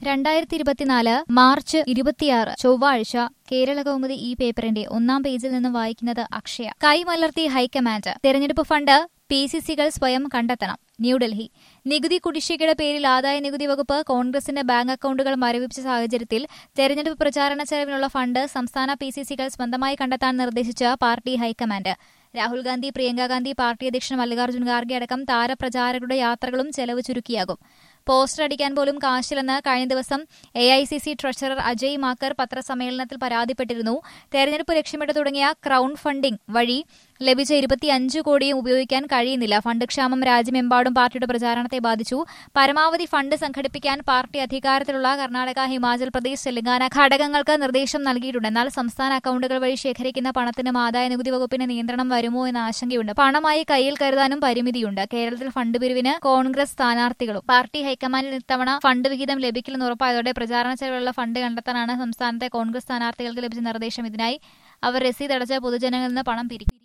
രണ്ടായിരത്തി ഇരുപത്തിനാല് മാർച്ച് ഇരുപത്തിയാറ് ചൊവ്വാഴ്ച കേരള കൗമുദി ഈ പേപ്പറിന്റെ ഒന്നാം പേജിൽ നിന്ന് വായിക്കുന്നത് അക്ഷയ കൈമലർത്തി ഹൈക്കമാൻഡ് തെരഞ്ഞെടുപ്പ് ഫണ്ട് പി സി സികൾ സ്വയം കണ്ടെത്തണം ന്യൂഡൽഹി നികുതി കുടിശ്ശികയുടെ പേരിൽ ആദായ നികുതി വകുപ്പ് കോൺഗ്രസിന്റെ ബാങ്ക് അക്കൌണ്ടുകൾ മരവിപ്പിച്ച സാഹചര്യത്തിൽ തെരഞ്ഞെടുപ്പ് പ്രചാരണ ചെലവിനുള്ള ഫണ്ട് സംസ്ഥാന പി സി സികൾ സ്വന്തമായി കണ്ടെത്താൻ നിർദ്ദേശിച്ച party high command Rahul Gandhi Priyanka Gandhi party അധ്യക്ഷൻ മല്ലികാർജ്ജുൻ ഖാർഗെ അടക്കം താരപ്രചാരകരുടെ യാത്രകളും ചെലവ് ചുരുക്കിയാകും പോസ്റ്റർ അടിക്കാൻ പോലും കാശില്ലെന്ന് കഴിഞ്ഞ ദിവസം A I C C treasurer Ajay Maken പത്രസമ്മേളനത്തിൽ പരാതിപ്പെട്ടിരുന്നു തെരഞ്ഞെടുപ്പ് ലക്ഷ്യമിട്ട് തുടങ്ങിയ ക്രൌൺ ഫണ്ടിംഗ് വഴി ലഭിച്ച ഇരുപത്തിയഞ്ച് കോടിയും ഉപയോഗിക്കാൻ കഴിയുന്നില്ല ഫണ്ട് ക്ഷാമം രാജ്യമെമ്പാടും പാർട്ടിയുടെ പ്രചാരണത്തെ ബാധിച്ചു പരമാവധി ഫണ്ട് സംഘടിപ്പിക്കാൻ പാർട്ടി അധികാരത്തിലുള്ള കർണാടക ഹിമാചൽ പ്രദേശ് തെലങ്കാന ഘടകങ്ങൾക്ക് നിർദ്ദേശം നൽകിയിട്ടുണ്ട് എന്നാൽ സംസ്ഥാന അക്കൌണ്ടുകൾ വഴി ശേഖരിക്കുന്ന പണത്തിനും ആദായ നികുതി വകുപ്പിന് നിയന്ത്രണം വരുമോ എന്ന ആശങ്കയുണ്ട് പണമായി കയ്യിൽ കരുതാനും പരിമിതിയുണ്ട് കേരളത്തിൽ ഫണ്ട് പിരിവിന് കോൺഗ്രസ് സ്ഥാനാർത്ഥികളും പാർട്ടി ഹൈക്കമാൻഡിൽ ഇത്തവണ ഫണ്ട് വിഹിതം ലഭിക്കില്ലെന്ന് ഉറപ്പായതോടെ പ്രചാരണ ചെലവിലുള്ള ഫണ്ട് കണ്ടെത്താനാണ് സംസ്ഥാനത്തെ കോൺഗ്രസ് സ്ഥാനാർത്ഥികൾക്ക് ലഭിച്ച നിർദ്ദേശം ഇതിനായി അവർ രസീത് അടച്ച പൊതുജനങ്ങളിൽ നിന്ന് പണം പിരിക്കും